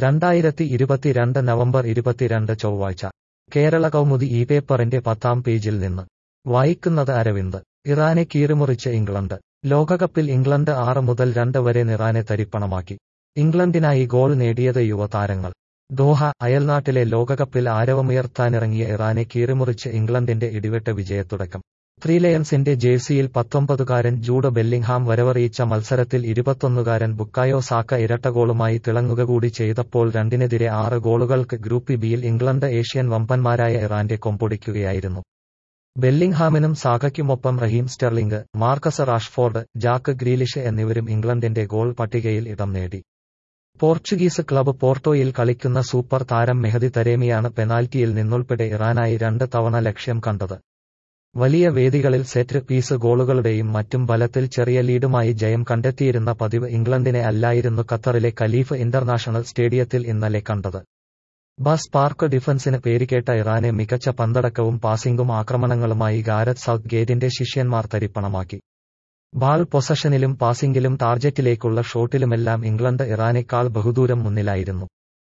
രണ്ടായിരത്തി ഇരുപത്തിരണ്ട് നവംബർ ഇരുപത്തിരണ്ട് ചൊവ്വാഴ്ച കേരള കൗമുദി ഈ പേപ്പറിന്റെ പത്താം പേജിൽ നിന്ന് വായിക്കുന്നത് അരവിന്ദ് ഇറാനെ കീറിമുറിച്ച് ഇംഗ്ലണ്ട് ലോകകപ്പിൽ ഇംഗ്ലണ്ട് ആറ് മുതൽ രണ്ട് വരെ ഇറാനെ തരിപ്പണമാക്കി ഇംഗ്ലണ്ടിനായി ഗോൾ നേടിയത് യുവതാരങ്ങൾ ദോഹ അയൽനാട്ടിലെ ലോകകപ്പിൽ ആരവമുയർത്താനിറങ്ങിയ ഇറാനെ കീറിമുറിച്ച് ഇംഗ്ലണ്ടിന്റെ ഇടിവെട്ട് വിജയത്തുടക്കം ത്രീ ലയൺസിന്റെ ജേഴ്സിയിൽ പത്തൊമ്പതുകാരൻ ജൂഡ് ബെല്ലിംഗ്ഹാം വരവറിയിച്ച മത്സരത്തിൽ ഇരുപത്തൊന്നുകാരൻ ബുക്കായോ സാക്ക ഇരട്ടഗോളുമായി തിളങ്ങുക കൂടി ചെയ്തപ്പോൾ രണ്ടിനെതിരെ ആറ് ഗോളുകൾക്ക് ഗ്രൂപ്പ് ബിയിൽ ഇംഗ്ലണ്ട് ഏഷ്യൻ വമ്പന്മാരായ ഇറാന്റെ കൊമ്പൊടിക്കുകയായിരുന്നു ബെല്ലിംഗ്ഹാമിനും സാഗയ്ക്കുമൊപ്പം Raheem Sterling Marcus Rashford Jack Grealish എന്നിവരും ഇംഗ്ലണ്ടിന്റെ ഗോൾ പട്ടികയിൽ ഇടം നേടി പോർച്ചുഗീസ് ക്ലബ് പോർട്ടോയിൽ കളിക്കുന്ന സൂപ്പർ താരം മെഹദി തരേമിയാണ് പെനാൽറ്റിയിൽ നിന്നുൾപ്പെടെ ഇറാനായി രണ്ട് തവണ ലക്ഷ്യം കണ്ടത് വലിയ വേദികളിൽ സെറ്റ് പീസ് ഗോളുകളുടെയും മറ്റും ബലത്തിൽ ചെറിയ ലീഡുമായി ജയം കണ്ടെത്തിയിരുന്ന പതിവ് ഇംഗ്ലണ്ടിനെ അല്ലായിരുന്നു ഖത്തറിലെ ഖലീഫ് ഇന്റർനാഷണൽ സ്റ്റേഡിയത്തിൽ ഇന്നലെ കണ്ടത് ബസ് പാർക്ക് ഡിഫൻസിന് പേരുകേട്ട ഇറാനെ മികച്ച പന്തടക്കവും പാസിംഗും ആക്രമണങ്ങളുമായി ഗാരത് സൗത്ത് ഗേറ്റിന്റെ ശിഷ്യന്മാർ തരിപ്പണമാക്കി ബാൾ പൊസഷനിലും പാസിംഗിലും ടാർജറ്റിലേക്കുള്ള ഷോട്ടിലുമെല്ലാം ഇംഗ്ലണ്ട് ഇറാനേക്കാൾ ബഹുദൂരം മുന്നിലായിരുന്നു